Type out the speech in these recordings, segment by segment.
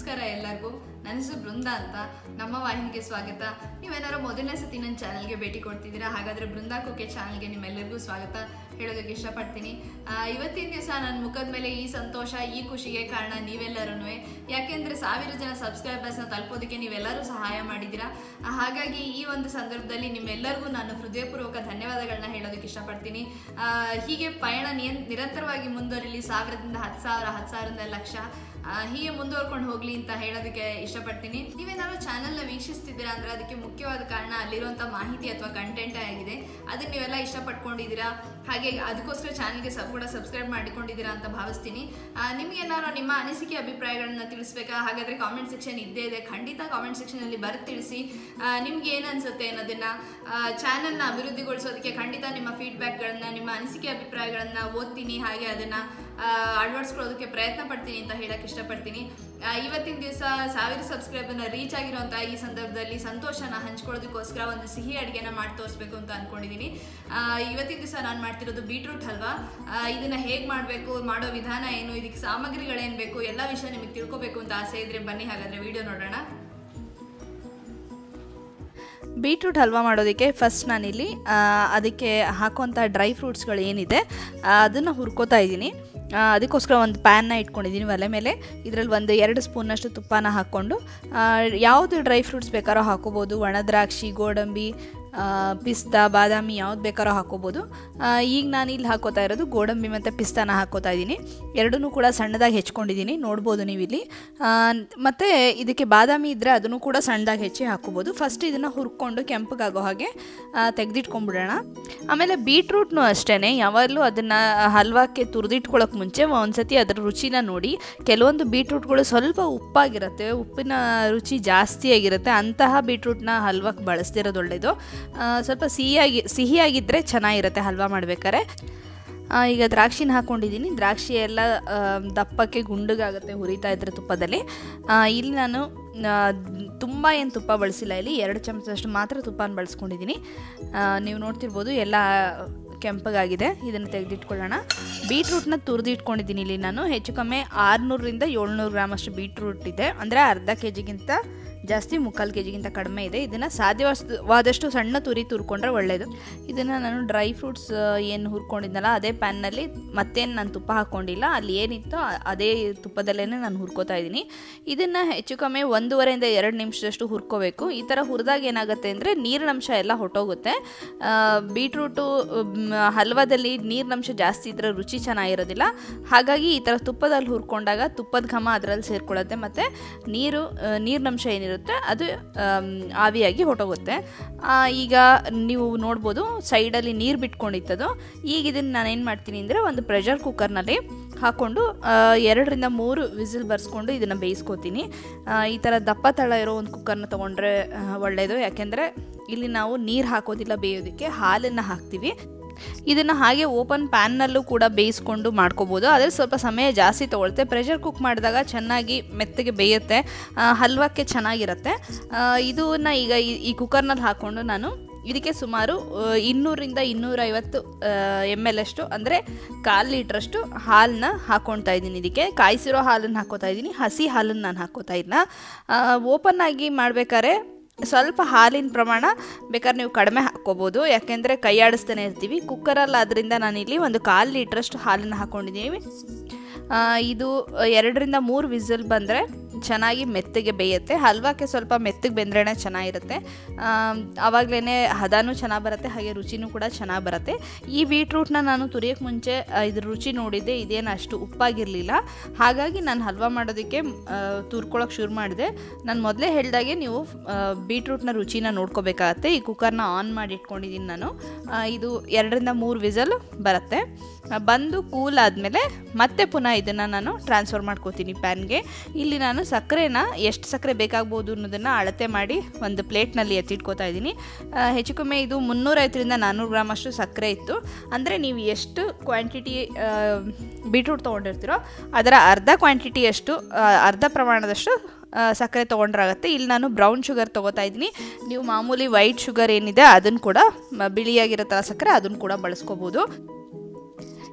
ನಮಸ್ಕಾರ ಎಲ್ಲರಿಗೂ ನನ್ನ ಹೆಸರು ಬೃಂದ ಅಂತ ನಮ್ಮ ವಾಹಿನಿಗೆ ಸ್ವಾಗತ ನೀವೇನಾದ್ರು ಮೊದಲನೇ ಸತಿ ನನ್ನ ಚಾನಲ್ಗೆ ಭೇಟಿ ಕೊಡ್ತಿದ್ದೀರಾ ಹಾಗಾದ್ರೆ ಬೃಂದಾ ಕುಕ್ಕೆ ಚಾನಲ್ಗೆ ನಿಮ್ಮೆಲ್ಲರಿಗೂ ಸ್ವಾಗತ ಹೇಳೋದಕ್ಕೆ ಇಷ್ಟಪಡ್ತೀನಿ ಆ, ಇವತ್ತಿನ ದಿವಸ ನನ್ನ ಮುಖದ ಮೇಲೆ ಈ ಸಂತೋಷ ಈ ಖುಷಿಗೆ ಕಾರಣ ನೀವೆಲ್ಲರೂ ಯಾಕೆಂದ್ರೆ ಸಾವಿರ ಜನ ಸಬ್ಸ್ಕ್ರೈಬರ್ಸ್ನ ತಲುಪೋದಕ್ಕೆ ನೀವೆಲ್ಲರೂ ಸಹಾಯ ಮಾಡಿದ್ದೀರಾ ಆ, ಹಾಗಾಗಿ ಈ ಒಂದು ಸಂದರ್ಭದಲ್ಲಿ ನಿಮ್ಮೆಲ್ಲರಿಗೂ ನಾನು ಹೃದಯಪೂರ್ವಕ ಧನ್ಯವಾದಗಳನ್ನ ಹೇಳೋದಕ್ಕೆ ಇಷ್ಟಪಡ್ತೀನಿ ಆ, ಹೀಗೆ ಪಯಣ ನಿಯನ್ ನಿರಂತರವಾಗಿ ಮುಂದುವರಿಲಿ ಸಾವಿರದಿಂದ ಹತ್ತು ಸಾವಿರ ಹತ್ತು ಸಾವಿರದಿಂದ ಲಕ್ಷ ಆ, ಹೀಗೆ ಮುಂದುವರ್ಕೊಂಡು ಹೋಗ್ಲಿ ಅಂತ ಹೇಳೋದಕ್ಕೆ ಇಷ್ಟಪಡ್ತೀನಿ ನೀವೇನಾದ್ರು ಚಾನಲ್ನ ವೀಕ್ಷಿಸ್ತಿದ್ದೀರಾ ಅಂದ್ರೆ ಅದಕ್ಕೆ ಮುಖ್ಯವಾದ ಕಾರಣ ಅಲ್ಲಿರುವಂಥ ಮಾಹಿತಿ ಅಥವಾ ಕಂಟೆಂಟ್ ಆಗಿದೆ ಅದನ್ನ ನೀವೆಲ್ಲ ಇಷ್ಟಪಟ್ಕೊಂಡಿದ್ದೀರಾ ಹಾಗೆ ಅದಕ್ಕೋಸ್ಕರ ಚಾನಲ್ಗೆ ಸಬ್ ಕೂಡ ಸಬ್ಸ್ಕ್ರೈಬ್ ಮಾಡಿಕೊಂಡಿದ್ದೀರಾ ಅಂತ ಭಾವಿಸ್ತೀನಿ ಆ, ನಿಮ್ಗೆ ಏನಾದ್ರು ನಿಮ್ಮ ಅನಿಸಿಕೆ ಅಭಿಪ್ರಾಯಗಳನ್ನ ತಿಳಿಸ್ಬೇಕಾ ಹಾಗಾದ್ರೆ ಕಾಮೆಂಟ್ ಸೆಕ್ಷನ್ ಇದ್ದೇ ಇದೆ ಖಂಡಿತ ಕಾಮೆಂಟ್ ಸೆಕ್ಷನಲ್ಲಿ ಬರೆದು ತಿಳಿಸಿ ಆ, ನಿಮ್ಗೆ ಏನು ಅನ್ಸುತ್ತೆ ಅನ್ನೋದನ್ನ ಚಾನಲ್ನ ಅಭಿವೃದ್ಧಿಗೊಳಿಸೋದಕ್ಕೆ ಖಂಡಿತ ನಿಮ್ಮ ಫೀಡ್ಬ್ಯಾಕ್ಗಳನ್ನ ನಿಮ್ಮ ಅನಿಸಿಕೆ ಅಭಿಪ್ರಾಯಗಳನ್ನ ಓದ್ತೀನಿ ಹಾಗೆ ಅದನ್ನ ಆ, ಅಳವಡಿಸ್ಕೊಳ್ಳೋದಕ್ಕೆ ಪ್ರಯತ್ನ ಪಡ್ತೀನಿ ಅಂತ ಹೇಳಕ್ ಇಷ್ಟಪಡ್ತೀನಿ ಆ, ಇವತ್ತಿನ ದಿವಸ ಸಾವಿರ ಸಬ್ಸ್ಕ್ರೈಬರ್ನ ರೀಚ್ ಆಗಿರುವಂಥ ಈ ಸಂದರ್ಭದಲ್ಲಿ ಸಂತೋಷನ ಹಂಚ್ಕೊಳ್ಳೋದಕ್ಕೋಸ್ಕರ ಒಂದು ಸಿಹಿ ಅಡುಗೆನ ಮಾಡಿ ತೋರಿಸ್ಬೇಕು ಅಂತ ಅನ್ಕೊಂಡಿದ್ದೀನಿ ಆ, ಇವತ್ತಿನ ದಿವಸ ನಾನು ಮಾಡ್ತಿರೋದು ಬೀಟ್ರೂಟ್ ಹಲ್ವಾ ಆ, ಇದನ್ನ ಹೇಗೆ ಮಾಡಬೇಕು ಮಾಡೋ ವಿಧಾನ ಏನು ಇದಕ್ಕೆ ಸಾಮಗ್ರಿಗಳೇನು ಬೇಕು ಎಲ್ಲ ವಿಷಯ ನಿಮಗೆ ತಿಳ್ಕೊಬೇಕು ಅಂತ ಆಸೆ ಇದ್ರೆ ಬನ್ನಿ ಹಾಗಾದ್ರೆ ವಿಡಿಯೋ ನೋಡೋಣ ಬೀಟ್ರೂಟ್ ಹಲ್ವಾ ಮಾಡೋದಕ್ಕೆ ಫಸ್ಟ್ ನಾನಿಲ್ಲಿ ಆ, ಅದಕ್ಕೆ ಹಾಕುವಂಥ ಡ್ರೈ ಫ್ರೂಟ್ಸ್ಗಳು ಏನಿದೆ ಅದನ್ನು ಹುರ್ಕೋತಾ ಇದ್ದೀನಿ ಆ, ಅದಕ್ಕೋಸ್ಕರ ಒಂದು ಪ್ಯಾನ್ನ ಇಟ್ಕೊಂಡಿದ್ದೀನಿ ಒಲೆ ಮೇಲೆ ಇದರಲ್ಲಿ ಒಂದು ಎರಡು ಸ್ಪೂನಷ್ಟು ತುಪ್ಪನ ಹಾಕ್ಕೊಂಡು ಆ, ಯಾವುದು ಡ್ರೈ ಫ್ರೂಟ್ಸ್ ಬೇಕಾರೋ ಹಾಕೋಬೋದು ಒಣ ದ್ರಾಕ್ಷಿ ಗೋಡಂಬಿ ಆ, ಪಿಸ್ತಾ ಬಾದಾಮಿ ಯಾವ್ದು ಬೇಕಾರೋ ಹಾಕೋಬೋದು ಆ, ಈಗ ನಾನು ಇಲ್ಲಿ ಹಾಕೋತಾ ಇರೋದು ಗೋಡಂಬಿ ಮತ್ತು ಪಿಸ್ತಾನ ಹಾಕೋತಾ ಇದ್ದೀನಿ ಎರಡನ್ನೂ ಕೂಡ ಸಣ್ಣದಾಗಿ ಹೆಚ್ಕೊಂಡಿದ್ದೀನಿ ನೋಡ್ಬೋದು ನೀವು ಇಲ್ಲಿ ಆ, ಮತ್ತು ಇದಕ್ಕೆ ಬಾದಾಮಿ ಇದ್ದರೆ ಅದನ್ನು ಕೂಡ ಸಣ್ಣದಾಗಿ ಹೆಚ್ಚಿ ಹಾಕೋಬೋದು ಫಸ್ಟ್ ಇದನ್ನು ಹುರ್ಕೊಂಡು ಕೆಂಪಗಾಗೋ ಹಾಗೆ ತೆಗೆದಿಟ್ಕೊಂಡ್ಬಿಡೋಣ ಆಮೇಲೆ ಬೀಟ್ರೂಟ್ನು ಅಷ್ಟೇ ಯಾವಾಗಲೂ ಅದನ್ನು ಹಲ್ವಾಕ್ಕೆ ತುರಿದಿಟ್ಕೊಳ್ಳೋಕೆ ಮುಂಚೆ ಒಂದ್ಸತಿ ಅದರ ರುಚಿನ ನೋಡಿ ಕೆಲವೊಂದು ಬೀಟ್ರೂಟ್ಗಳು ಸ್ವಲ್ಪ ಉಪ್ಪಾಗಿರುತ್ತೆ ಉಪ್ಪಿನ ರುಚಿ ಜಾಸ್ತಿ ಆಗಿರುತ್ತೆ ಅಂತಹ ಬೀಟ್ರೂಟ್ನ ಹಲ್ವಕ್ಕೆ ಬಳಸ್ದಿರೋದು ಒಳ್ಳೆಯದು ಆ, ಸ್ವಲ್ಪ ಸಿಹಿಯಾಗಿ ಸಿಹಿಯಾಗಿದ್ದರೆ ಚೆನ್ನಾಗಿರುತ್ತೆ ಹಲ್ವಾ ಮಾಡ್ಬೇಕಾದ್ರೆ ಆ, ಈಗ ದ್ರಾಕ್ಷಿನ ಹಾಕ್ಕೊಂಡಿದ್ದೀನಿ ದ್ರಾಕ್ಷಿ ಎಲ್ಲ ಆ, ದಪ್ಪಕ್ಕೆ ಗುಂಡಗಾಗುತ್ತೆ ಹುರಿತಾ ಇದ್ರೆ ತುಪ್ಪದಲ್ಲಿ ಆ, ಇಲ್ಲಿ ನಾನು ತುಂಬ ಏನು ತುಪ್ಪ ಬಳಸಿಲ್ಲ ಇಲ್ಲಿ ಎರಡು ಚಮಚದಷ್ಟು ಮಾತ್ರ ತುಪ್ಪನ ಬಳಸ್ಕೊಂಡಿದ್ದೀನಿ ಆ, ನೀವು ನೋಡ್ತಿರ್ಬೋದು ಎಲ್ಲ ಕೆಂಪಗಾಗಿದೆ ಇದನ್ನು ತೆಗೆದಿಟ್ಕೊಳ್ಳೋಣ ಬೀಟ್ರೂಟ್ನ ತುರಿದು ಇಟ್ಕೊಂಡಿದ್ದೀನಿ ಇಲ್ಲಿ ನಾನು ಹೆಚ್ಚು ಕಮ್ಮಿ ಆರುನೂರರಿಂದ ಏಳ್ನೂರು ಗ್ರಾಮ್ ಅಷ್ಟು ಬೀಟ್ರೂಟ್ ಇದೆ ಅಂದರೆ ಅರ್ಧ ಕೆ ಜಿಗಿಂತ ಜಾಸ್ತಿ ಮುಕ್ಕಾಲು ಕೆ ಜಿಗಿಂತ ಕಡಿಮೆ ಇದೆ ಇದನ್ನು ಸಾಧ್ಯವಾದಷ್ಟು ಸಣ್ಣ ತುರಿ ತುರ್ಕೊಂಡ್ರೆ ಒಳ್ಳೆಯದು ಇದನ್ನು ನಾನು ಡ್ರೈ ಫ್ರೂಟ್ಸ್ ಏನು ಹುರ್ಕೊಂಡಿದ್ನಲ್ಲ ಅದೇ ಪ್ಯಾನ್ನಲ್ಲಿ ಮತ್ತೇನು ನಾನು ತುಪ್ಪ ಹಾಕ್ಕೊಂಡಿಲ್ಲ ಅಲ್ಲಿ ಏನಿತ್ತೋ ಅ- ಅದೇ ತುಪ್ಪದಲ್ಲೇ ನಾನು ಹುರ್ಕೋತಾ ಇದ್ದೀನಿ ಇದನ್ನು ಹೆಚ್ಚು ಕಮ್ಮಿ ಒಂದೂವರೆಯಿಂದ ಎರಡು ನಿಮಿಷದಷ್ಟು ಹುರ್ಕೋಬೇಕು ಈ ಥರ ಹುರಿದಾಗ ಏನಾಗುತ್ತೆ ಅಂದರೆ ನೀರಿನಂಶ ಎಲ್ಲ ಹೊಟ್ಟೋಗುತ್ತೆ ಆ, ಬೀಟ್ರೂಟು ಮ್, ಹಲ್ವಾದಲ್ಲಿ ನೀರಿನಂಶ ಜಾಸ್ತಿ ಇದ್ರೆ ರುಚಿ ಚೆನ್ನಾಗಿರೋದಿಲ್ಲ ಹಾಗಾಗಿ ಈ ಥರ ತುಪ್ಪದಲ್ಲಿ ಹುರ್ಕೊಂಡಾಗ ತುಪ್ಪದ ಘಮ ಅದರಲ್ಲಿ ಸೇರ್ಕೊಳ್ಳುತ್ತೆ ಮತ್ತು ನೀರು ಆ, ನೀರಿನಂಶ ಏನಿರುತ್ತೆ ಅದು ಆಮ್, ಆವಿಯಾಗಿ ಹೊಟ್ಟೋಗುತ್ತೆ ಆ, ಈಗ ನೀವು ನೋಡ್ಬೋದು ಸೈಡಲ್ಲಿ ನೀರು ಬಿಟ್ಕೊಂಡಿತ್ತದು ಈಗ ಇದನ್ನು ನಾನು ಏನು ಮಾಡ್ತೀನಿ ಅಂದರೆ ಒಂದು ಪ್ರೆಷರ್ ಕುಕ್ಕರ್ನಲ್ಲಿ ಹಾಕ್ಕೊಂಡು ಆ, ಎರಡರಿಂದ ಮೂರು ವಿಸಿಲ್ ಬರ್ಸ್ಕೊಂಡು ಇದನ್ನು ಬೇಯಿಸ್ಕೊತೀನಿ ಆ, ಈ ಥರ ದಪ್ಪ ತಳ ಇರೋ ಒಂದು ಕುಕ್ಕರ್ನ ತೊಗೊಂಡ್ರೆ ಆ, ಒಳ್ಳೆಯದು ಯಾಕೆಂದರೆ ಇಲ್ಲಿ ನಾವು ನೀರು ಹಾಕೋದಿಲ್ಲ ಬೇಯೋದಕ್ಕೆ ಹಾಲನ್ನು ಹಾಕ್ತೀವಿ ಇದನ್ನು ಹಾಗೆ ಓಪನ್ ಪ್ಯಾನ್ನಲ್ಲೂ ಕೂಡ ಬೇಯಿಸ್ಕೊಂಡು ಮಾಡ್ಕೋಬೋದು ಆದರೆ ಸ್ವಲ್ಪ ಸಮಯ ಜಾಸ್ತಿ ತೊಗೊಳುತ್ತೆ ಪ್ರೆಷರ್ ಕುಕ್ ಮಾಡಿದಾಗ ಚೆನ್ನಾಗಿ ಮೆತ್ತಗೆ ಬೇಯುತ್ತೆ ಆ, ಹಲ್ವಕ್ಕೆ ಚೆನ್ನಾಗಿರುತ್ತೆ ಆ, ಇದನ್ನ ಈಗ ಈ- ಈ ಕುಕ್ಕರ್ನಲ್ಲಿ ಹಾಕ್ಕೊಂಡು ನಾನು ಇದಕ್ಕೆ ಸುಮಾರು ಆ, ಇನ್ನೂರಿಂದ ಇನ್ನೂರೈವತ್ತು ಎಮ್ ಎಲ್ ಅಷ್ಟು ಅಂದರೆ ಕಾಲು ಲೀಟ್ರಷ್ಟು ಹಾಲನ್ನ ಹಾಕ್ಕೊಳ್ತಾ ಇದ್ದೀನಿ ಇದಕ್ಕೆ ಕಾಯಿಸಿರೋ ಹಾಲನ್ನು ಹಾಕೋತಾ ಇದ್ದೀನಿ ಹಸಿ ಹಾಲನ್ನು ನಾನು ಹಾಕೋತಾ ಇಲ್ಲ ಓಪನ್ ಆಗಿ ಮಾಡಬೇಕಾದ್ರೆ ಸ್ವಲ್ಪ ಹಾಲಿನ ಪ್ರಮಾಣ ಬೇಕಾದ್ರೆ ನೀವು ಕಡಿಮೆ ಹಾಕ್ಕೋಬೋದು ಯಾಕೆಂದರೆ ಕೈಯಾಡಿಸ್ತಾನೆ ಇರ್ತೀವಿ ಕುಕ್ಕರಲ್ಲಿ ಅದರಿಂದ ನಾನಿಲ್ಲಿ ಒಂದು ಕಾಲು ಲೀಟ್ರಷ್ಟು ಹಾಲನ್ನು ಹಾಕ್ಕೊಂಡಿದ್ದೀವಿ ಆ, ಇದು ಎರಡರಿಂದ ಮೂರು ವಿಸಲ್ ಬಂದರೆ ಚೆನ್ನಾಗಿ ಮೆತ್ತಗೆ ಬೇಯುತ್ತೆ ಹಲ್ವಾಕ್ಕೆ ಸ್ವಲ್ಪ ಮೆತ್ತಗೆ ಬೆಂದ್ರೇ ಚೆನ್ನಾಗಿರುತ್ತೆ ಆವಾಗಲೇ ಹದನೂ ಚೆನ್ನಾಗಿ ಬರುತ್ತೆ ಹಾಗೆ ರುಚಿನೂ ಕೂಡ ಚೆನ್ನಾಗಿ ಬರುತ್ತೆ ಈ ಬೀಟ್ರೂಟ್ನ ನಾನು ತುರಿಯೋಕ್ಕೆ ಮುಂಚೆ ಆ, ಇದ್ರ ರುಚಿ ನೋಡಿದ್ದೆ ಇದೇನು ಅಷ್ಟು ಉಪ್ಪಾಗಿರಲಿಲ್ಲ ಹಾಗಾಗಿ ನಾನು ಹಲ್ವಾ ಮಾಡೋದಕ್ಕೆ ತುರ್ಕೊಳ್ಳೋಕೆ ಶುರು ಮಾಡಿದೆ ನಾನು ಮೊದಲೇ ಹೇಳಿದಾಗೆ ನೀವು ಆ, ಬೀಟ್ರೂಟ್ನ ರುಚಿನ ನೋಡ್ಕೋಬೇಕಾಗತ್ತೆ ಈ ಕುಕ್ಕರ್ನ ಆನ್ ಮಾಡಿ ಇಟ್ಕೊಂಡಿದ್ದೀನಿ ನಾನು ಆ, ಇದು ಎರಡರಿಂದ ಮೂರು ವಿಸಲ್ ಬರುತ್ತೆ ಆ, ಬಂದು ಕೂಲ್ ಆದಮೇಲೆ ಮತ್ತೆ ಪುನಃ ಇದನ್ನು ನಾನು ಟ್ರಾನ್ಸ್ಫರ್ ಮಾಡ್ಕೋತೀನಿ ಪ್ಯಾನ್ಗೆ ಇಲ್ಲಿ ನಾನು ಸಕ್ಕರೆನ ಎಷ್ಟು ಸಕ್ಕರೆ ಬೇಕಾಗ್ಬೋದು ಅನ್ನೋದನ್ನು ಅಳತೆ ಮಾಡಿ ಒಂದು ಪ್ಲೇಟ್ನಲ್ಲಿ ಎತ್ತಿಟ್ಕೋತಾ ಇದ್ದೀನಿ ಆ, ಹೆಚ್ಚು ಕಮ್ಮಿ ಇದು ಮುನ್ನೂರೈವತ್ತರಿಂದ ನಾನ್ನೂರು ಗ್ರಾಮ್ ಅಷ್ಟು ಸಕ್ಕರೆ ಇತ್ತು ಅಂದರೆ ನೀವು ಎಷ್ಟು ಕ್ವಾಂಟಿಟಿ ಬೀಟ್ರೂಟ್ ತೊಗೊಂಡಿರ್ತೀರೋ ಅದರ ಅರ್ಧ ಕ್ವಾಂಟಿಟಿಯಷ್ಟು ಆ, ಅರ್ಧ ಪ್ರಮಾಣದಷ್ಟು ಆ, ಸಕ್ಕರೆ ತೊಗೊಂಡ್ರಾಗತ್ತೆ ಇಲ್ಲಿ ನಾನು ಬ್ರೌನ್ ಶುಗರ್ ತೊಗೋತಾ ಇದ್ದೀನಿ ನೀವು ಮಾಮೂಲಿ ವೈಟ್ ಶುಗರ್ ಏನಿದೆ ಅದನ್ನು ಕೂಡ ಮ- ಬಿಳಿಯಾಗಿರೋ ಥರ ಸಕ್ಕರೆ ಅದನ್ನು ಕೂಡ ಬಳಸ್ಕೋಬೋದು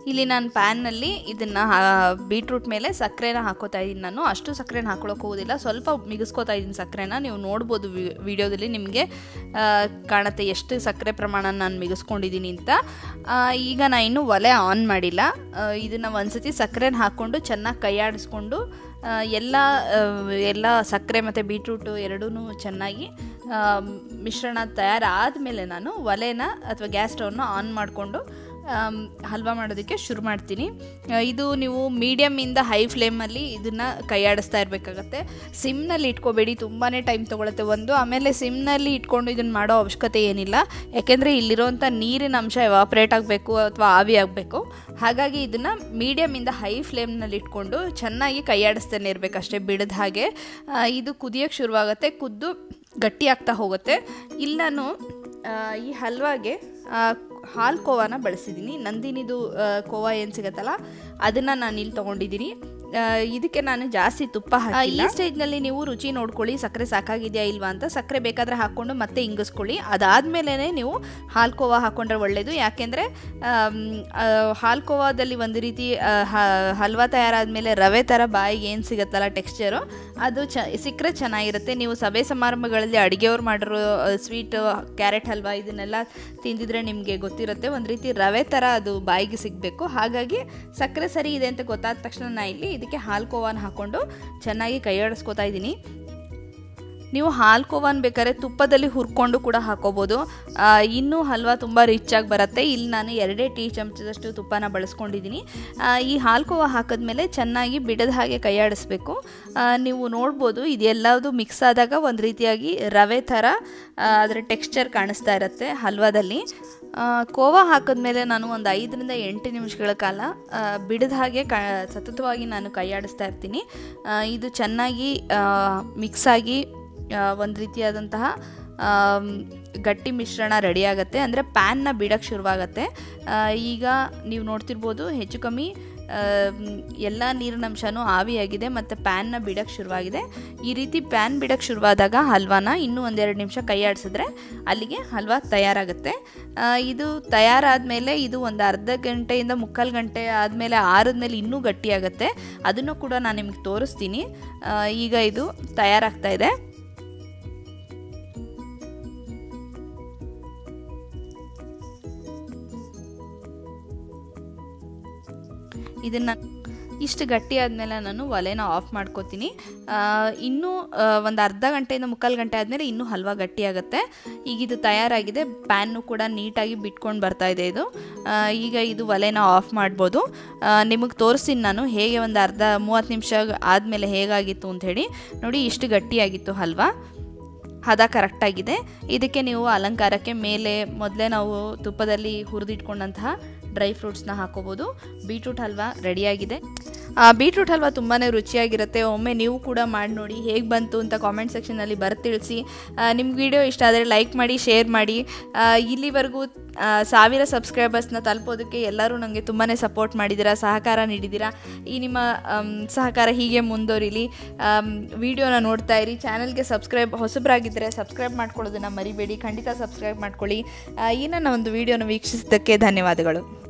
ಇಲ್ಲಿ ನಾನು ಪ್ಯಾನ್ನಲ್ಲಿ ಇದನ್ನು ಬೀಟ್ರೂಟ್ ಮೇಲೆ ಸಕ್ಕರೆನ ಹಾಕೋತಾ ಇದ್ದೀನಿ ನಾನು ಅಷ್ಟು ಸಕ್ಕರೆನ ಹಾಕೊಳ್ಳೋಕೆ ಹೋಗೋದಿಲ್ಲ ಸ್ವಲ್ಪ ಮಿಗಿಸ್ಕೋತಾ ಇದ್ದೀನಿ ಸಕ್ಕರೆನ ನೀವು ನೋಡ್ಬೋದು ವಿಡಿಯೋದಲ್ಲಿ ನಿಮಗೆ ಕಾಣುತ್ತೆ ಎಷ್ಟು ಸಕ್ಕರೆ ಪ್ರಮಾಣ ನಾನು ಮಿಗಿಸ್ಕೊಂಡಿದ್ದೀನಿ ಅಂತ ಆ, ಈಗ ನಾನು ಇನ್ನೂ ಒಲೆ ಆನ್ ಮಾಡಿಲ್ಲ ಇದನ್ನು ಒಂದ್ಸತಿ ಸಕ್ಕರೆನ ಹಾಕ್ಕೊಂಡು ಚೆನ್ನಾಗಿ ಕೈಯಾಡಿಸ್ಕೊಂಡು ಆ, ಎಲ್ಲ ಆ, ಎಲ್ಲ ಸಕ್ಕರೆ ಮತ್ತು ಬೀಟ್ರೂಟು ಎರಡೂ ಚೆನ್ನಾಗಿ ಆ, ಮಿಶ್ರಣ ತಯಾರಾದಮೇಲೆ ನಾನು ಒಲೆನ ಅಥವಾ ಗ್ಯಾಸ್ ಸ್ಟವ್ನ ಆನ್ ಮಾಡಿಕೊಂಡು ಹಲ್ವಾ ಮಾಡೋದಕ್ಕೆ ಶುರು ಮಾಡ್ತೀನಿ ಆ, ಇದು ನೀವು ಮೀಡಿಯಮ್ಮಿಂದ ಹೈ ಫ್ಲೇಮಲ್ಲಿ ಇದನ್ನು ಕೈಯಾಡಿಸ್ತಾ ಇರಬೇಕಾಗತ್ತೆ ಸಿಮ್ನಲ್ಲಿ ಇಟ್ಕೋಬೇಡಿ ತುಂಬಾ ಟೈಮ್ ತೊಗೊಳುತ್ತೆ ಒಂದು ಆಮೇಲೆ ಸಿಮ್ನಲ್ಲಿ ಇಟ್ಕೊಂಡು ಇದನ್ನು ಮಾಡೋ ಅವಶ್ಯಕತೆ ಏನಿಲ್ಲ ಯಾಕೆಂದರೆ ಇಲ್ಲಿರೋಂಥ ನೀರಿನ ಅಂಶ ಎವಾಪ್ರೇಟ್ ಆಗಬೇಕು ಅಥವಾ ಆವಿ ಆಗಬೇಕು ಹಾಗಾಗಿ ಇದನ್ನು ಮೀಡಿಯಮ್ಮಿಂದ ಹೈ ಫ್ಲೇಮ್ನಲ್ಲಿ ಇಟ್ಕೊಂಡು ಚೆನ್ನಾಗಿ ಕೈಯಾಡಿಸ್ತಾನೆ ಇರಬೇಕಷ್ಟೇ ಬಿಡದ ಹಾಗೆ ಆ, ಇದು ಕುದಿಯೋಕ್ಕೆ ಶುರುವಾಗುತ್ತೆ ಕುದ್ದು ಗಟ್ಟಿ ಆಗ್ತಾ ಹೋಗುತ್ತೆ ಇಲ್ಲಿ ನಾನು ಆ, ಈ ಹಲ್ವಾಗೆ ಆ, ಹಾಲು ಕೋವಾನ ಬಳಸಿದ್ದೀನಿ ನಂದಿನಿದು ಆ, ಕೋವಾ ಏನು ಸಿಗತ್ತಲ್ಲ ಅದನ್ನು ನಾನು ಇಲ್ಲಿ ತೊಗೊಂಡಿದ್ದೀನಿ ಆ, ಇದಕ್ಕೆ ನಾನು ಜಾಸ್ತಿ ತುಪ್ಪ ಹಾಕಿ ಈ ಸ್ಟೇಜ್ನಲ್ಲಿ ನೀವು ರುಚಿ ನೋಡ್ಕೊಳ್ಳಿ ಸಕ್ಕರೆ ಸಾಕಾಗಿದೆಯಾ ಇಲ್ವಾ ಅಂತ ಸಕ್ಕರೆ ಬೇಕಾದರೆ ಹಾಕ್ಕೊಂಡು ಮತ್ತೆ ಇಂಗಿಸ್ಕೊಳ್ಳಿ ಅದಾದಮೇಲೆ ನೀವು ಹಾಲು ಕೋವಾ ಹಾಕ್ಕೊಂಡ್ರೆ ಒಳ್ಳೆಯದು ಯಾಕೆಂದರೆ ಹಾಲು ಕೋವಾದಲ್ಲಿ ಒಂದು ರೀತಿ ಆ, ಹ- ಹಲ್ವಾ ತಯಾರಾದಮೇಲೆ ರವೆ ಥರ ಬಾಯಿಗೆ ಏನು ಸಿಗುತ್ತಲ್ಲ ಟೆಕ್ಸ್ಚರು ಅದು ಚ ಸಿಕ್ಕರೆ ಚೆನ್ನಾಗಿರುತ್ತೆ ನೀವು ಸಭೆ ಸಮಾರಂಭಗಳಲ್ಲಿ ಅಡುಗೆಯವ್ರು ಮಾಡಿರೋ ಸ್ವೀಟ್ ಕ್ಯಾರೆಟ್ ಹಲ್ವಾ ಇದನ್ನೆಲ್ಲ ತಿಂದಿದ್ರೆ ನಿಮಗೆ ಗೊತ್ತಿರುತ್ತೆ ಒಂದು ರೀತಿ ರವೆ ಥರ ಅದು ಬಾಯಿಗೆ ಸಿಗಬೇಕು ಹಾಗಾಗಿ ಸಕ್ಕರೆ ಸರಿ ಇದೆ ಅಂತ ಗೊತ್ತಾದ ತಕ್ಷಣ ನಾನು ಇಲ್ಲಿ ಇದಕ್ಕೆ ಹಾಲು ಕೋವಾನ ಹಾಕ್ಕೊಂಡು ಚೆನ್ನಾಗಿ ಕೈಯಾಡಿಸ್ಕೊತಾ ಇದ್ದೀನಿ ನೀವು ಹಾಲು ಕೋವಾನ್ ಬೇಕಾದ್ರೆ ತುಪ್ಪದಲ್ಲಿ ಹುರ್ಕೊಂಡು ಕೂಡ ಹಾಕೋಬೋದು ಆ, ಇನ್ನೂ ಹಲ್ವಾ ತುಂಬ ರಿಚಾಗಿ ಬರುತ್ತೆ ಇಲ್ಲಿ ನಾನು ಎರಡೇ ಟೀ ಚಮಚದಷ್ಟು ತುಪ್ಪನ ಬಳಸ್ಕೊಂಡಿದ್ದೀನಿ ಆ, ಈ ಹಾಲು ಕೋವಾ ಹಾಕಿದ್ಮೇಲೆ ಚೆನ್ನಾಗಿ ಬಿಡದ ಹಾಗೆ ಕೈಯಾಡಿಸ್ಬೇಕು ಆ, ನೀವು ನೋಡ್ಬೋದು ಇದೆಲ್ಲದು ಮಿಕ್ಸ್ ಆದಾಗ ಒಂದು ರೀತಿಯಾಗಿ ರವೆ ಥರ ಆ, ಅದರ ಟೆಕ್ಸ್ಚರ್ ಕಾಣಿಸ್ತಾ ಇರುತ್ತೆ ಹಲ್ವಾದಲ್ಲಿ ಆ, ಕೋವಾ ಹಾಕಿದ್ಮೇಲೆ ನಾನು ಒಂದು ಐದರಿಂದ ಎಂಟು ನಿಮಿಷಗಳ ಕಾಲ ಆ, ಬಿಡದ ಹಾಗೆ ಕ ಸತತವಾಗಿ ನಾನು ಕೈಯಾಡಿಸ್ತಾ ಇರ್ತೀನಿ ಆ, ಇದು ಚೆನ್ನಾಗಿ ಮಿಕ್ಸ್ ಆಗಿ ಒಂದು ರೀತಿಯಾದಂತಹ ಆಮ್, ಗಟ್ಟಿ ಮಿಶ್ರಣ ರೆಡಿ ಆಗುತ್ತೆ ಅಂದರೆ ಪ್ಯಾನ್ನ ಬಿಡೋಕ್ಕೆ ಶುರುವಾಗತ್ತೆ ಆ, ಈಗ ನೀವು ನೋಡ್ತಿರ್ಬೋದು ಹೆಚ್ಚು ಕಮ್ಮಿ ಎಲ್ಲ ನೀರಿನಂಶನೂ ಆವಿಯಾಗಿದೆ ಮತ್ತು ಪ್ಯಾನ್ನ ಬಿಡೋಕ್ಕೆ ಶುರುವಾಗಿದೆ ಈ ರೀತಿ ಪ್ಯಾನ್ ಬಿಡೋಕ್ಕೆ ಶುರುವಾದಾಗ ಹಲ್ವಾನ ಇನ್ನೂ ಒಂದೆರಡು ನಿಮಿಷ ಕೈ ಆಡಿಸಿದ್ರೆ ಅಲ್ಲಿಗೆ ಹಲ್ವಾ ತಯಾರಾಗುತ್ತೆ ಆ, ಇದು ತಯಾರಾದಮೇಲೆ ಇದು ಒಂದು ಅರ್ಧ ಗಂಟೆಯಿಂದ ಮುಕ್ಕಾಲು ಗಂಟೆ ಆದಮೇಲೆ ಆರಿದ್ಮೇಲೆ ಇನ್ನೂ ಗಟ್ಟಿಯಾಗುತ್ತೆ ಅದನ್ನು ಕೂಡ ನಾನು ನಿಮಗೆ ತೋರಿಸ್ತೀನಿ ಆ, ಈಗ ಇದು ತಯಾರಾಗ್ತಾ ಇದೆ ಇದನ್ನು ಇಷ್ಟು ಗಟ್ಟಿ ಆದಮೇಲೆ ನಾನು ಒಲೆನ ಆಫ್ ಮಾಡ್ಕೋತೀನಿ ಆ, ಇನ್ನೂ ಒಂದು ಅರ್ಧ ಗಂಟೆಯಿಂದ ಮುಕ್ಕಾಲು ಗಂಟೆ ಆದಮೇಲೆ ಇನ್ನೂ ಹಲ್ವಾ ಗಟ್ಟಿಯಾಗುತ್ತೆ ಈಗ ಇದು ತಯಾರಾಗಿದೆ ಪ್ಯಾನ್ನು ಕೂಡ ನೀಟಾಗಿ ಬಿಟ್ಕೊಂಡು ಬರ್ತಾ ಇದೆ ಇದು ಆ, ಈಗ ಇದು ಒಲೆನ ಆಫ್ ಮಾಡ್ಬೋದು ನಿಮಗೆ ತೋರಿಸ್ತೀನಿ ನಾನು ಹೇಗೆ ಒಂದು ಅರ್ಧ ಮೂವತ್ತು ನಿಮಿಷ ಆದಮೇಲೆ ಹೇಗಾಗಿತ್ತು ಅಂಥೇಳಿ ನೋಡಿ ಇಷ್ಟು ಗಟ್ಟಿಯಾಗಿತ್ತು ಹಲ್ವಾ ಹದ ಕರೆಕ್ಟಾಗಿದೆ ಇದಕ್ಕೆ ನೀವು ಅಲಂಕಾರಕ್ಕೆ ಮೇಲೆ ಮೊದಲೇ ನಾವು ತುಪ್ಪದಲ್ಲಿ ಹುರಿದಿಟ್ಕೊಂಡಂತಹ ಡ್ರೈ ಫ್ರೂಟ್ಸ್ನ ಹಾಕೋಬೋದು ಬೀಟ್ರೂಟ್ ಹಲ್ವಾ ರೆಡಿಯಾಗಿದೆ ಆ, ಬೀಟ್ರೂಟ್ ಹಲ್ವಾ ತುಂಬಾ ರುಚಿಯಾಗಿರುತ್ತೆ ಒಮ್ಮೆ ನೀವು ಕೂಡ ಮಾಡಿ ನೋಡಿ ಹೇಗೆ ಬಂತು ಅಂತ ಕಾಮೆಂಟ್ ಸೆಕ್ಷನಲ್ಲಿ ಬರ್ ತಿಳಿಸಿ ನಿಮ್ಗೆ ವಿಡಿಯೋ ಇಷ್ಟ ಆದರೆ ಲೈಕ್ ಮಾಡಿ ಶೇರ್ ಮಾಡಿ ಆ, ಇಲ್ಲಿವರೆಗೂ ಆ, ಸಾವಿರ ಸಬ್ಸ್ಕ್ರೈಬರ್ಸ್ನ ತಲುಪೋದಕ್ಕೆ ಎಲ್ಲರೂ ನನಗೆ ತುಂಬಾ ಸಪೋರ್ಟ್ ಮಾಡಿದ್ದೀರಾ ಸಹಕಾರ ನೀಡಿದ್ದೀರಾ ಈ ನಿಮ್ಮ ಆಮ್, ಸಹಕಾರ ಹೀಗೆ ಮುಂದುವರಿಲಿ ವಿಡಿಯೋನ ನೋಡ್ತಾ ಇರಿ ಚಾನಲ್ಗೆ ಸಬ್ಸ್ಕ್ರೈಬ್ ಹೊಸಬರಾಗಿದ್ದರೆ ಸಬ್ಸ್ಕ್ರೈಬ್ ಮಾಡ್ಕೊಳ್ಳೋದನ್ನು ಮರಿಬೇಡಿ ಖಂಡಿತ ಸಬ್ಸ್ಕ್ರೈಬ್ ಮಾಡ್ಕೊಳ್ಳಿ ಆ, ಈ ನನ್ನ ಒಂದು ವಿಡಿಯೋನ ವೀಕ್ಷಿಸಿದ್ದಕ್ಕೆ ಧನ್ಯವಾದಗಳು